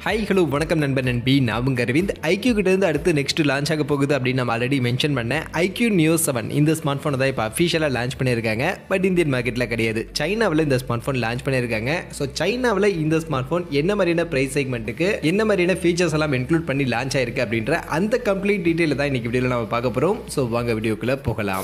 hi hello வணக்கம் நண்பன் நண்பி நான் உங்க அரவிந்த் ஐக்யூ கிட்ட இருந்து அடுத்து நெக்ஸ்ட் லான்ச் ஆக போகுது அப்படின்னு நம்ம ஆல்ரெடி மென்ஷன் பண்ணேன் ஐக்யூ நியோ செவன் இந்த ஸ்மார்ட் ஃபோனை தான் இப்போ அஃபிஷியலாக லான்ச் பண்ணியிருக்காங்க பட் இந்தியன் மார்க்கெட்டில் கிடையாது சைனாவில் இந்த ஸ்மார்ட் ஃபோன் லான்ச் பண்ணியிருக்காங்க ஸோ சைனாவில் இந்த ஸ்மார்ட் ஃபோன் என்ன மாதிரியான ப்ரைஸ் செக்மெண்ட்டுக்கு என்ன மாதிரியான ஃபீச்சர்ஸ் எல்லாம் இன்க்ளூட் பண்ணி லான்ச் ஆயிருக்கு அப்படின்ற அந்த கம்ப்ளீட் டீட்டெயில் தான் இன்னைக்கு வீடியோவில் நம்ம பார்க்க போகிறோம் ஸோ வாங்க வீடியோக்குள்ளே போகலாம்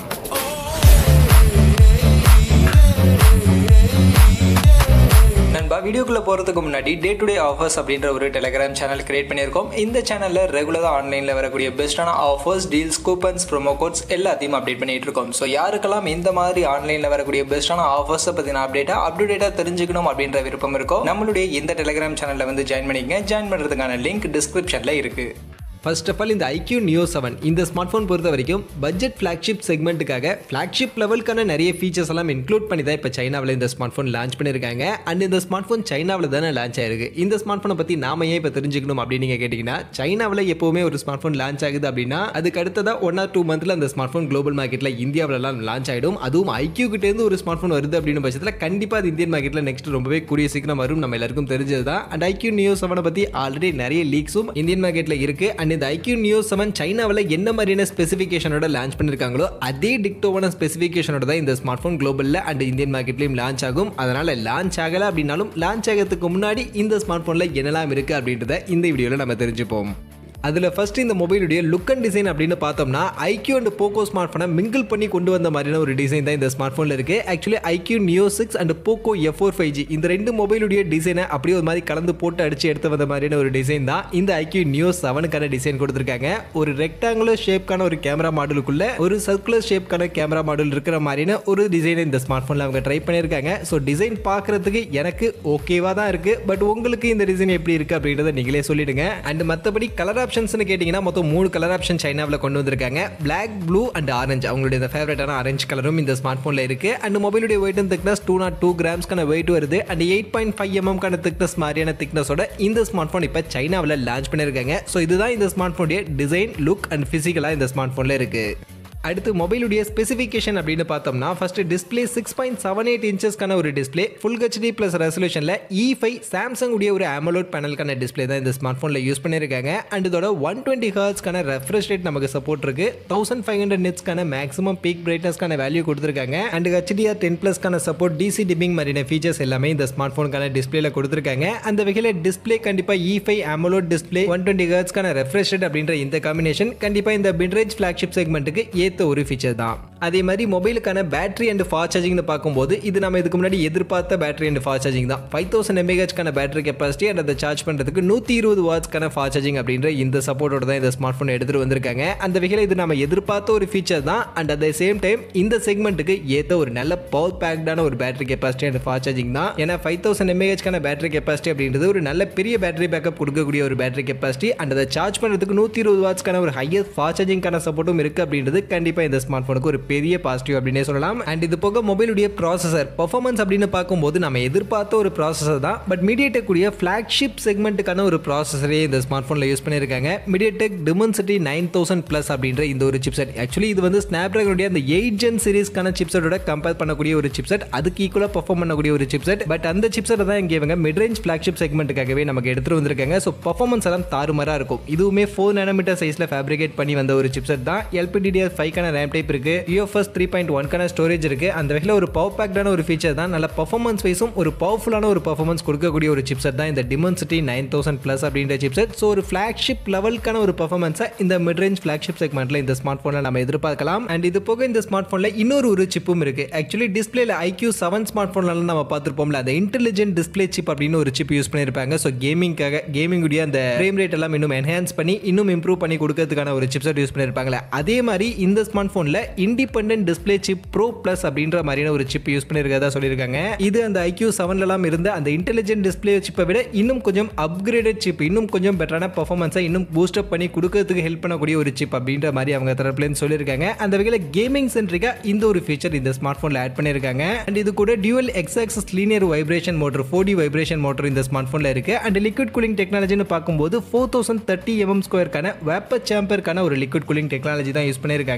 நண்பா வீடியோக்குள்ளே போகிறதுக்கு முன்னாடி டே டு டே ஆஃபர்ஸ் அப்படின்ற ஒரு டெலிகிராம் சேனல் கிரியேட் பண்ணியிருக்கோம் இந்த சேனலில் ரெகுலராக ஆன்லைனில் வரக்கூடிய பெஸ்ட்டான offers deals coupons promo codes எல்லாத்தையும் அப்டேட் பண்ணிட்டு இருக்கோம் ஸோ யாருக்கெல்லாம் இந்த மாதிரி ஆன்லைனில் வரக்கூடிய பெஸ்ட்டான ஆஃபர்ஸை பற்றின அப்டேட்டாக அப்டேட்டாக தெரிஞ்சுக்கணும் அப்படின்ற விருப்பம் இருக்கோ நம்மளுடைய இந்த டெலிகிராம் சேனலில் வந்து ஜாயின் பண்ணிக்கங்க ஜாயின் பண்ணுறதுக்கான லிங்க் டிஸ்கிரிப்ஷனில் இருக்குது ஃபர்ஸ்ட் ஆஃப் ஆல் இந்த ஐக்யூ நியோ செவன் இந்த ஸ்மார்ட் ஃபோன் பொறுத்த வரைக்கும் பட்ஜெட் ஃப்ளாக்ஷிப் செக்மெண்ட்டுக்காக ஃப்ளாக்ஷிப் லெவலுக்கான நிறைய ஃபீச்சர்ஸ் எல்லாம் இன்க்ளூட் பண்ணி தான் இப்போ சைனாவில் இந்த ஸ்மார்ட் ஃபோன் லான்ச் பண்ணியிருக்காங்க அண்ட் இந்த ஸ்மார்ட் ஃபோன் சைனாவில் தானே லான்ச் ஆயிருக்கு இந்த ஸ்மார்ட் ஃபோனை பற்றி நாம ஏன் இப்போ தெரிஞ்சுக்கணும் அப்படின்னு நீங்கள் கேட்டிங்கன்னா சைனாவில் எப்போவுமே ஒரு ஸ்மார்ட் ஃபோன் லான்ச் ஆகுது அப்படின்னா அதுக்கு அடுத்ததாக ஒன் ஆர் டூ மந்த்தில் அந்த ஸ்மார்ட் ஃபோன் குளோபல் மார்க்கெட்டில் இந்தியாவிலலாம் லான்ச் ஆகிடும் அதுவும் ஐக்யூ கிட்டேருந்து ஒரு ஸ்மார்ட் ஃபோன் வருது அப்படின்னு பட்சத்தில் கண்டிப்பாக அது இந்தியன் மார்க்கெட்டில் நெக்ஸ்ட் ரொம்பவே கூடிய சீக்கிரம் வரும் நம்ம எல்லாருக்கும் தெரிஞ்சது தான் அண்ட் ஐக்யூ நியோ செவனை பற்றி ஆல்ரெடி நிறைய லீக்ஸும் இந்தியன் மார்க்கெட்டில் இருக்குது அண்ட் இந்த ஐக்யூ நியோ செவன் சைனாவில் என்ன மாதிரியான ஸ்பெசிஃபிகேஷனோட லான்ச் பண்ணியிருக்காங்களோ அதே டிக்டோவான ஸ்பெசிஃபிகேஷனோட தான் இந்த ஸ்மார்ட் ஃபோன் குளோபலில் அண்ட் இந்தியன் மார்க்கெட்லையும் லான்ச் ஆகும் அதனால் லான்ச் ஆகலை அப்படின்னாலும் லான்ச் ஆகிறதுக்கு முன்னாடி இந்த ஸ்மார்ட் ஃபோனில் என்னெல்லாம் இருக்குது அப்படின்றத இந்த வீடியோவில் நம்ம தெரிஞ்சுப்போம் அதில் ஃபர்ஸ்ட் இந்த மொபைலுடைய லுக் அண்ட் டிசைன் அப்படின்னு பார்த்தோம்னா ஐக்யூ அண்ட் போக்கோ ஸ்மார்ட் ஃபோனை மிங்கிள் பண்ணி கொண்டு வந்த மாதிரியான ஒரு டிசைன் தான் இந்த ஸ்மார்ட் ஃபோனில் இருக்குது actually iQOO Neo six and Poco F four five G இந்த ரெண்டு மொபைலுடைய டிசைனை அப்படியே ஒரு மாதிரி கலந்து போட்டு அடிச்சு எடுத்து வந்த மாதிரியான ஒரு டிசைன் தான் இந்த ஐக்யூ நியோ செவனுக்கான டிசைன் கொடுத்துருக்காங்க ஒரு ரெக்டாங்குலர் ஷேப்க்கான ஒரு கேமரா மாடலுக்குள்ள ஒரு சர்க்குலர் ஷேப்க்கான கேமரா மாடல் இருக்கிற மாதிரியான ஒரு டிசைனை இந்த ஸ்மார்ட் ஃபோனில் அவங்க ட்ரை பண்ணியிருக்காங்க ஸோ டிசைன் பார்க்குறதுக்கு எனக்கு ஓகேவாக தான் இருக்குது பட் உங்களுக்கு இந்த டிசைன் எப்படி இருக்குது அப்படின்றத நீங்களே சொல்லிடுங்க அண்ட் மற்றபடி கலர் ஆப்ஷன்ஸ்னு கேட்டிங்கன்னா மொத்தம் மூணு கலர் ஆப்ஷன் சைனாவில் கொண்டு வந்திருக்காங்க பிளாக் ப்ளூ அண்ட் ஆரஞ்சு அவங்களுடைய இந்த ஃபேவரட்டான ஆரஞ்சு கலரும் இந்த ஸ்மார்ட் ஃபோனில் இருக்குது அண்ட் மொபைலுடைய weight and thickness two naught two கிராம்ஸ்க்கான வெயிட் வருது அண்ட் எயிட் பாயிண்ட் ஃபைவ் எம்எம்கான திக்னஸ் மாதிரியான திக்னஸோட இந்த ஸ்மார்ட் ஃபோன் இப்போ சைனாவில் லான்ச் பண்ணியிருக்காங்க ஸோ இதுதான் இந்த ஸ்மார்ட் ஃபோனுடைய டிசைன் லுக் அண்ட் ஃபிசிக்கலாக இந்த ஸ்மார்ட் ஃபோனில் இருக்குது அடுத்து மொபைலுடைய ஸ்பெசிஃபிகேஷன் அப்படின்னு பார்த்தோம்னா first display six point seven eight இன்ச்சஸ்க்கான ஒரு டிஸ்பிளே ஃபுல் ஹெச்டி ப்ளஸ் ரெசல்யூஷனில் இ ஃபைவ் சாம்சங் உடைய ஒரு AMOLED பேனலுக்கான டிஸ்பிளே தான் இந்த ஸ்மார்ட் ஃபோனில் யூஸ் பண்ணியிருக்காங்க அண்ட் இதோட ஒன் டுவெண்ட்டி ஹர்ட்ஸ்க்கான ரெஃப்ரெஷ் ரேட் நமக்கு சப்போர்ட் இருக்கு தௌசண்ட் ஃபைவ் ஹண்ட்ரட் நெட்ஸ்க்கான மேக்ஸிமம் பீக் பிரைட்னஸ்க்கான வேல்யூ கொடுத்துருக்காங்க அண்ட் ஹெச்டிஆர் டென் ப்ளஸ்க்கான சப்போர்ட் டிசி டிப்பிங் மாதிரியான ஃபீச்சர்ஸ் எல்லாமே இந்த ஸ்மார்ட் ஃபோனுக்கான டிஸ்பிளேல கொடுத்துருக்காங்க அந்த வகையில் டிஸ்பிளே கண்டிப்பாக E five AMOLED display one twenty ஹர்ட்ஸ்க்கான ரெஃப்ரெஷ் ரேட் அப்படின்ற இந்த காம்பினேஷன் கண்டிப்பாக இந்த பிட்ரேஜ் ஃபிளாக்ஷிப் செக்மெண்ட்டுக்கு ஏற்ற ஒரு ஃபீச்சர் தான் அதே மாதிரி மொபைலுக்கான பேட்டரி அண்ட் ஃபாஸ்ட் சார்ஜிங்னு பார்க்கும்போது இது நம்ம இதுக்கு முன்னாடி எதிர்பார்த்த பேட்டரி அண்ட் ஃபாஸ்ட் சார்ஜிங் தான் ஃபைவ் தௌசண்ட் எம்ஏஹெச்க்கான பேட்டரி கெப்பாசிட்டி அண்ட் அதை சார்ஜ் பண்ணுறதுக்கு நூற்றி இருபது வாட்ஸ்க்கான ஃபாஸ்ட் சார்ஜிங் அப்படின்ற இந்த சப்போர்ட்டோட தான் இந்த ஸ்மார்ட் ஃபோன் எடுத்துகிட்டு வந்திருக்காங்க அந்த வகையில் இது நம்ம எதிர்பார்த்த ஒரு ஃபீச்சர் தான் and at the same time இந்த செக்மெண்ட்டுக்கு ஏற்ற ஒரு நல்ல பவர் பேக்டான ஒரு battery capacity and fast charging தான் ஏன்னா ஃபைவ் தௌசண்ட் எம்ஏஹெச்க்கான பேட்டரி கெப்பாசிட்டி அப்படின்றது ஒரு நல்ல பெரிய பேட்டரி பேக்கப் கொடுக்கக்கூடிய ஒரு பேட்டரி கெப்பாசிட்டி அண்ட் அதை சார்ஜ் பண்ணுறதுக்கு நூற்றி இருபது வாட்ஸ்க்கான ஒரு ஹையர் ஃபாஸ்ட் சார்ஜிங்கான சப்போர்ட்டும் இருக்குது அப்படின்றது கண்டிப்பாக இந்த ஸ்மார்ட் ஃபோனுக்கு ஒரு பெரிய பாசிட்டிவ் அப்படின்னே சொல்லலாம் அண்ட் இது போக மொபைலுடைய ப்ராசஸர் பர்ஃபார்மன்ஸ் அப்படின்னு பார்க்கும்போது நம்ம எதிர்பார்த்த ஒரு ப்ராசஸர் தான் பட் மீடியடெக் உடைய ஃபிளாக்ஷிப் செக்மெண்ட்டுக்கான ஒரு ப்ராசஸரே இந்த ஸ்மார்ட் ஃபோனில் யூஸ் பண்ணியிருக்காங்க MediaTek Dimensity nine thousand plus அப்படின்ற இந்த ஒரு சிப்செட் ஆக்சுவலி இது வந்து ஸ்னாப்ட்ராகனுடைய அந்த எயிட் ஜென் சீரிஸ்க்கான சிப்செட்டோட கம்பேர் பண்ணக்கூடிய ஒரு சிப்செட் அதுக்கு ஈக்குவலாக பர்ஃபார்ம் பண்ணக்கூடிய ஒரு சிப்செட் பட் அந்த சிப்செட்டை தான் இங்கே இவங்க மிட் ரேஞ்ச் ஃபிளாக்ஷிப் செக்மெண்ட்டுக்காகவே நமக்கு எடுத்துட்டு வந்திருக்காங்க ஸோ பர்ஃபார்மன்ஸ் எல்லாம் தாறுமாறாக இருக்கும் இதுவுமே ஃபோர் நேனோமீட்டர் சைஸில் ஃபேப்ரிகேட் பண்ணி வந்த ஒரு சிப்செட் தான் எல்பிடிடிஆர் ஃபைவ்க்கான ரேம் டைப் இருக்கு யூஎஃப்எஸ் த்ரீ பாயிண்ட் ஒன்க்கான ஸ்டோரேஜ் இருக்கு அந்த வகையில் ஒரு பவர் பேக்டான ஒரு ஃபீச்சர் தான் நல்ல பர்ஃபார்மன்ஸ் வைஸும் ஒரு பவர்ஃபுல்லான ஒரு பர்ஃபார்மன்ஸ் கொடுக்கக்கூடிய ஒரு சிப்செட் தான் இந்த டிமென்சிட்டி நைன் தௌசண்ட் ப்ளஸ் அப்படின்ற சிப்செட் ஸோ ஒரு ஃபிளாக்ஷிப் லெவலுக்கான ஒரு பர்ஃபார்மன்ஸை இந்த மிட் ரேஞ்ச் ஃபிளாக்ஷிப் செக்மெண்ட்டில் இந்த ஸ்மார்ட் ஃபோனில் நம்ம எதிர்பார்க்கலாம் அண்ட் இது போக இந்த ஸ்மார்ட் ஃபோனில் இன்னொரு ஒரு சிப்பும் இருக்கு ஆக்சுவலி டிஸ்பிளேல ஐக்யூ செவன் ஸ்மார்ட் ஃபோன்லாம் நம்ம பார்த்துருப்போம்ல அந்த இன்டெலிஜென்ட் டிஸ்பிளே சிப் அப்படின்னு ஒரு சிப் யூஸ் பண்ணியிருப்பாங்க ஸோ கேமிங்காக கேமிங்குடைய அந்த ஃப்ரேம் ரேட் எல்லாம் இன்னும் என்ஹான்ஸ் பண்ணி இன்னும் இம்ப்ரூவ் பண்ணி கொடுக்கறதுக்கான ஒரு சிப்செட் யூஸ் பண்ணியிருப்பாங்களே அதே மாதிரி இந்த ஸ்மார்ட் ஃபோனில் independent display chip pro plus அப்படின்ற மாதிரியான ஒரு சிப் யூஸ் பண்ணியிருக்கதா சொல்லியிருக்காங்க இது அந்த ஐக்யூ செவன்லலாம் இருந்த அந்த இன்டெலிஜென்ட் டிஸ்பிளே சிப்பை விட இன்னும் கொஞ்சம் அப்கிரேடட் சிப் இன்னும் கொஞ்சம் பெட்டரான பர்ஃபார்மன்ஸை இன்னும் பூஸ்டப் பண்ணி கொடுக்கறதுக்கு ஹெல்ப் பண்ணக்கூடிய ஒரு சிப் அப்படின்ற மாதிரி அவங்க தரப்புலேருந்து சொல்லியிருக்காங்க அந்த வகையில் கேமிங் சென்ட்ரிக்கா இந்த ஒரு ஃபீச்சர் இந்த ஸ்மார்ட் ஃபோனில் ஆட் பண்ணியிருக்காங்க அண்ட் இது கூட dual X axis linear vibration motor four D vibration motor இந்த ஸ்மார்ட் ஃபோனில் இருக்கு அண்ட் லிக்விட் கூலிங் டெக்னாலஜின்னு பார்க்கும்போது ஃபோர் தௌசண்ட் தேர்ட்டி எம்எம் ஸ்கொயருக்கான வேப்பர் சாம்பருக்கான ஒரு லிக்விட் கூலிங் டெக்னாலஜி தான் யூஸ் பண்ணியிருக்காங்க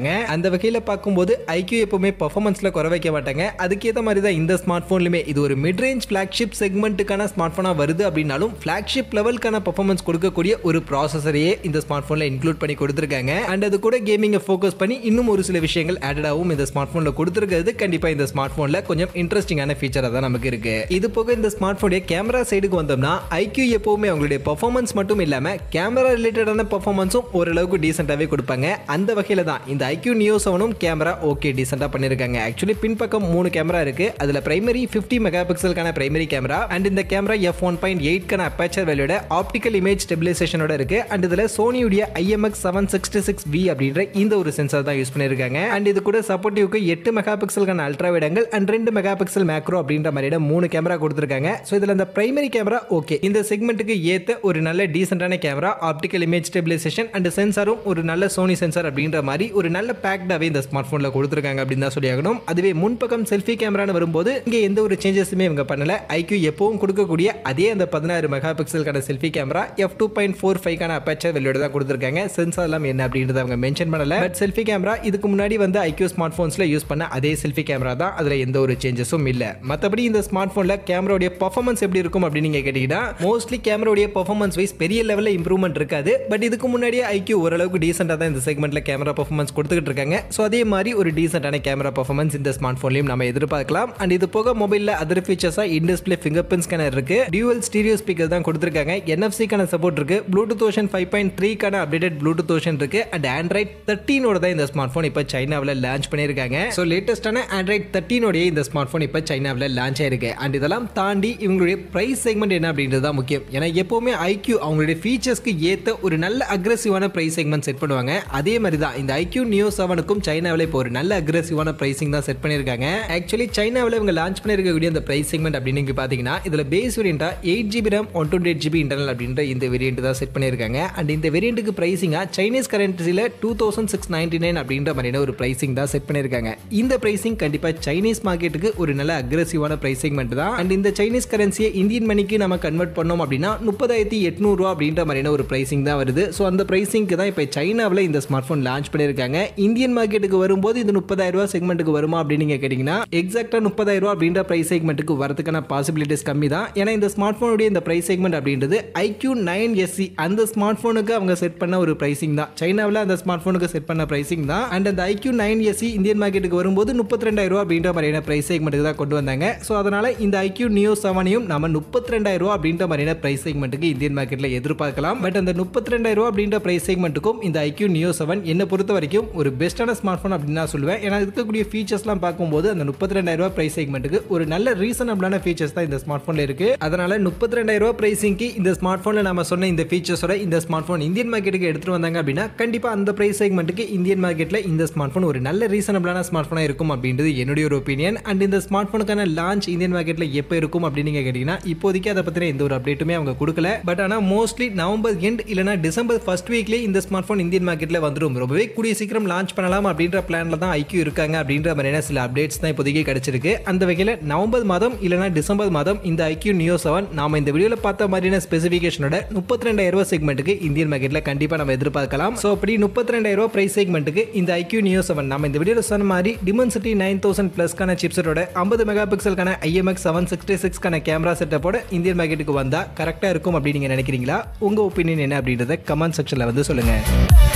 கொடுத்துருக்காங்க அந்த வகையில் பார்க்கும்போது ஐக்யூ எப்பவுமே பர்ஃபார்மன்ஸில் குறை வைக்க மாட்டாங்க அதுக்கேற்ற மாதிரி தான் இந்த ஸ்மார்ட் ஃபோன்லையுமே இது ஒரு மிட் ரேஞ்ச் ஃப்ளாக்ஷிப் செக்மெண்ட்டுக்கான ஸ்மார்ட் ஃபோனாக வருது அப்படின்னாலும் ஃப்ளாக்ஷிப் லெவலுக்கான பர்ஃபார்மன்ஸ் கொடுக்கக்கூடிய ஒரு ப்ராசஸரையே இந்த ஸ்மார்ட் ஃபோனில் இன்க்ளூட் பண்ணி கொடுத்துருக்காங்க அண்ட் அது கூட கேமிங்கை ஃபோக்கஸ் பண்ணி இன்னும் ஒரு சில விஷயங்கள் ஆடடாகவும் இந்த ஸ்மார்ட் ஃபோனில் கொடுத்துருக்கிறது கண்டிப்பாக இந்த ஸ்மார்ட் ஃபோனில் கொஞ்சம் இன்ட்ரெஸ்டிங்கான ஃபீச்சராக தான் நமக்கு இருக்கு இது போக இந்த ஸ்மார்ட் ஃபோனுடைய கேமரா சைடுக்கு வந்தோம்னா ஐக்யூ எப்பவுமே அவங்களுடைய பர்ஃபார்மன்ஸ் மட்டும் இல்லாமல் கேமரா ரிலேட்டடான பர்ஃபார்மன்ஸும் ஓரளவுக்கு டீசெண்டாகவே கொடுப்பாங்க அந்த வகையில் தான் இந்த ஐக்யூ நியோ செவனும் கேமரா ஓகே டீசெண்டாக பண்ணியிருக்காங்க ஆக்சுவலி பின்பக்கம் மூணு கேமரா இருக்கு அதில் பிரைமரி ஃபிஃப்டி மெகா பிக்சலுக்கான பிரைமரி கேமரா அண்ட் இந்த கேமரா எஃப் ஒன் பாயிண்ட் எயிட்கான அப்பேச்சர் வேலையோட ஆப்டிக்கல் இமேஜ் ஸ்டெபிலைசேஷனோட இருக்கு அண்ட் இதில் சோனியுடைய IMX seven sixty six V அப்படின்ற இந்த ஒரு சென்சார் தான் யூஸ் பண்ணியிருக்காங்க அண்ட் இது கூட சப்போர்ட்டிவ்க்கு எட்டு மெகா பிக்சலுக்கான அல்ட்ரா விடங்கள் அண்ட் ரெண்டு மெகா பிக்சல் மேக்ரோ அப்படின்ற மாதிரியான மூணு கேமரா கொடுத்துருக்காங்க ஸோ இதில் இந்த பிரைமரி கேமரா ஓகே இந்த செக்மெண்ட்டுக்கு ஏற்ற ஒரு நல்ல டீசென்டான camera optical image stabilization and சென்சாரும் ஒரு நல்ல சோனி சென்சார் அப்படின்ற மாதிரி ஒரு நல்ல பேக்டாகவே இந்த ஸ்மார்ட் ஃபோனில் கொடுத்துருக்காங்க அப்படின்னு தான் சொல்லியாகணும் அதுவே முன்பக்கம் செல்ஃபி கேமரான்னு வரும்போது இங்கே எந்த ஒரு சேஞ்சஸுமே இவங்க பண்ணல ஐக்யூ எப்பவும் கொடுக்கக்கூடிய அதே அந்த பதினாறு மெகா பிக்சலுக்கான selfie camera F two point four ஃபைவ்க்கான அப்பேச்சர் வெளியோட தான் கொடுத்துருக்காங்க சென்சார் எல்லாம் என்ன அப்படின்றத அவங்க மென்ஷன் பண்ணல பட் செல்ஃபி கேமரா இதுக்கு முன்னாடி வந்து ஐக்யூ ஸ்மார்ட் ஃபோன்ஸில் யூஸ் பண்ண அதே செல்ஃபி கேமரா தான் அதில் எந்த ஒரு சேஞ்சஸும் இல்லை மற்றபடி இந்த ஸ்மார்ட் ஃபோனில் கேமராவுடைய பர்ஃபார்மன்ஸ் எப்படி இருக்கும் அப்படின்னு நீங்கள் கேட்டிங்கன்னா மோஸ்ட்லி கேமராவுடைய பர்ஃபார்மன்ஸ் வைஸ் பெரிய லெவலில் இம்ப்ரூவ்மெண்ட் இருக்காது பட் இதுக்கு முன்னாடியே ஐக்யூ ஓரளவுக்கு டீசெண்டாக தான் இந்த செக்மெண்ட்டில் கேமரா பர்ஃபார்மன்ஸ் கொடுத்துக்கிட்டு இருக்காங்க ஸோ அதே மாதிரி ஒரு டீசெண்டான கேமரா பர்ஃபார்மன்ஸ் இந்த ஸ்மார்ட் ஃபோன்லையும் நம்ம எதிர்பார்க்கலாம் அண்ட் இது போக மொபைலில் அதர் ஃபீச்சர்ஸாக in display fingerprint scanner இருக்கு டியூவல் ஸ்டீரியோ ஸ்பீக்கர் தான் கொடுத்துருக்காங்க என்எஃப்சிக்கான சப்போர்ட் இருக்கு ப்ளூடூத் ஓஷன் ஃபைவ் பாயிண்ட் த்ரீக்கான அப்டேட்டட் ப்ளூடூத் ஓஷன் இருக்கு அண்ட் ஆண்ட்ராய்ட் தேர்ட்டீனோட தான் இந்த ஸ்மார்ட் ஃபோன் இப்போ சைனாவில் லான்ச் பண்ணியிருக்காங்க ஸோ லேட்டஸ்டான ஆண்ட்ராய்ட் தேர்ட்டீனோடைய இந்த ஸ்மார்ட் ஃபோன் இப்போ சைனாவில் லான்ச் ஆயிருக்கு அண்ட் இதெல்லாம் தாண்டி இவங்களுடைய ப்ரைஸ் செக்மெண்ட் என்ன அப்படின்றது தான் முக்கியம் ஏன்னா எப்போவுமே ஐக்யூ அவங்களுடைய ஃபீச்சர்ஸ்க்கு ஏற்ற ஒரு நல்ல அக்ரெசிவான ப்ரைஸ் செக்மெண்ட் செட் பண்ணுவாங்க அதே மாதிரி தான் இந்த ஐக்யூ நியோ செவனுக்கும் சைனாவில் இப்போ ஒரு நல்ல அக்ரெசிவான ப்ரைசிங் தான் செட் பண்ணியிருக்காங்க ஆக்சுவலி சைனாவில் இவங்க லான்ச் பண்ணியிருக்கக்கூடிய அந்த ப்ரைஸ் செக்மெண்ட் அப்படின்னு நீங்கள் பார்த்தீங்கன்னா இதில் பேஸ் வேரியண்டா eight GB RAM one twenty eight GB internal அப்படின்ற இந்த வேரியண்ட் தான் செட் பண்ணியிருக்காங்க அண்ட் இந்த வேரியண்ட்டுக்கு ப்ரைசிங்காக சைனீஸ் கரன்சியில் two thousand six ninety nine அப்படின்ற மாதிரியான ஒரு ப்ரைசிங் தான் செட் பண்ணியிருக்காங்க இந்த ப்ரைசிங் கண்டிப்பாக சைனீஸ் மார்க்கெட்டுக்கு ஒரு நல்ல அக்ரெசிவான ப்ரைஸ் செக்மெண்ட் தான் அண்ட் இந்த சைனீஸ் கரன்சியை இந்தியன் மணிக்கு நம்ம கன்வெர்ட் பண்ணோம் அப்படின்னா முப்பதாயிரத்தி எட்நூறுரூவா அப்படின்ற மாதிரியான ஒரு ப்ரைசிங் தான் வருது ஸோ அந்த ப்ரைசிங்க்கு தான் இப்போ சைனாவில் இந்த ஸ்மார்ட் ஃபோன் லான்ச் பண்ணியிருக்காங்க இந்தியன் மார்க்கெட்டுக்கு வரும்போது இது முப்பதாயிரம் ரூபா செக்மெண்ட்டுக்கு வருமா அப்படின்னு நீங்கள் கேட்டிங்கன்னா எக்ஸாக்டாக முப்பதாயிரம் ரூபா அப்படின்ற ப்ரைஸ் செக்மெண்ட்டுக்கு வரதுக்கான பாசிபிலிட்டிஸ் கம்மி தான் ஏன்னா இந்த ஸ்மார்ட் ஃபோனுடைய இந்த ப்ரைஸ் செக்மெண்ட் அப்படின்றது ஐக்யூ நைன் எஸ்சி அந்த ஸ்மார்ட் ஃபோனுக்கு அவங்க செட் பண்ண ஒரு ப்ரைசிங் தான் சைனாவில் அந்த ஸ்மார்ட் ஃபோனுக்கு செட் பண்ண ப்ரைசிங் தான் அண்ட் அந்த ஐக்யூ நைன் எஸ்சி இந்தியன் மார்க்கெட்டுக்கு வரும்போது முப்பத்தி ரெண்டாயிரம் ரூபா அப்படின்ற மாதிரியான ப்ரைஸ் செக்மெண்ட்டுக்கு தான் கொண்டு வந்தாங்க ஸோ அதனால் இந்த ஐக்யூ நியோ செவனையும் நம்ம முப்பத்தி ரெண்டாயிரம் ரூபா அப்படின்ற மாதிரியான ப்ரைஸ் செக்மெண்ட்டுக்கு இந்தியன் மார்க்கெட்டில் எதிர்பார்க்கலாம் பட் அந்த முப்பத்தி ரெண்டாயிரம் ரூபா அப்படின்ற ப்ரைஸ் செக்மெண்ட்டுக்கும் இந்த ஐக்யூ நியோ செவன் என்னை பொறுத்த வரைக்கும் ஒரு பெஸ்ட்டான ஸ்மார்ட் ஃபோன் அப்படின்னு நான் சொல்லுவேன் ஏன்னா இருக்கக்கூடிய ஃபீச்சர்ஸ்லாம் பார்க்கும்போது அந்த முப்பத்தி ரெண்டாயிரம் ரூபா ப்ரைஸ் செக்மெண்ட்டுக்கு ஒரு நல்ல ரீசனபிளான ஃபீச்சர்ஸ் தான் இந்த ஸ்மார்ட் ஃபோனில் இருக்கு அதனால முப்பத்தி ரெண்டாயிரம் ரூபா ப்ரைஸிங்க்கு இந்த ஸ்மார்ட் ஃபோனில் நம்ம சொன்ன இந்த ஃபீச்சர்ஸோட இந்த ஸ்மார்ட் ஃபோன் இந்தியன் மார்க்கெட்டுக்கு எடுத்துட்டு வந்தாங்க அப்படின்னா கண்டிப்பாக அந்த ப்ரைஸ் செக்மெண்ட்டுக்கு இந்தியன் மார்க்கெட்டில் இந்த ஸ்மார்ட் ஃபோன் ஒரு நல்ல ரீசனபிளான ஸ்மார்ட் ஃபோனாக இருக்கும் அப்படின்றது என்னுடைய ஒரு ஒப்பீனியன் அண்ட் இந்த ஸ்மார்ட் ஃபோனுக்கான லான்ச் இந்தியன் மார்க்கெட்டில் எப்போ இருக்கும் அப்படின்னு நீங்கள் கேட்டிங்கன்னா இப்போதைக்கு அதை பற்றின எந்த ஒரு அப்டேட்டுமே அவங்க கொடுக்கல பட் ஆனால் மோஸ்ட்லி நவம்பர் எண்ட் இல்லைனா டிசம்பர் ஃபர்ஸ்ட் வீக்லேயே இந்த ஸ்மார்ட் ஃபோன் இந்தியன் மார்க்கெட்டில் வந்துடும் ரொம்பவே கூடிய சீக்கிரம் லான்ச் பண்ணலாம் அப்படின்ற பிளானில் தான் ஐக்கியூ இருக்காங்க அப்படின்ற மாதிரியான சில அப்டேட்ஸ் தான் இப்போதைக்கு கிடைச்சிருக்கு அந்த வகையில் நவம்பர் மாதம் இல்லைனா டிசம்பர் மாதம் இந்த ஐக்கியூ நியோ செவன் நாம இந்த வீடியோவில் பார்த்த மாதிரியான ஸ்பெசிஃபிகேஷனோட முப்பத்தி ரெண்டாயிரம் ரூபாய் செக்மெண்ட்டுக்கு இந்தியன் மார்க்கெட்டில் கண்டிப்பாக நம்ம எதிர்பார்க்கலாம் ஸோ அப்படி முப்பத்தி ரெண்டாயிரம் ரூபாய் ப்ரைஸ் செக்மெண்ட்டுக்கு இந்த ஐக்கியூ நியோ செவன் நம்ம இந்த வீடியோவில் சொன்ன மாதிரி டிமென்சிட்டி நைன் தௌசண்ட் ப்ளஸ்க்கான சிப்ஸோட ஐம்பது மெகா பிக்சலுக்கான ஐஎம்எக்ஸ் செவன் சிக்ஸ்டி சிக்ஸ்க்கான கேமரா செட்டப்போட இந்தியன் மார்க்கெட்டுக்கு வந்தால் கரெக்டாக இருக்கும் அப்படின்னு நீங்கள் நினைக்கிறீங்களா உங்கள் ஒப்பீனியன் என்ன அப்படின்றத கமெண்ட் செக்ஷனில் வந்து சொல்லுங்கள்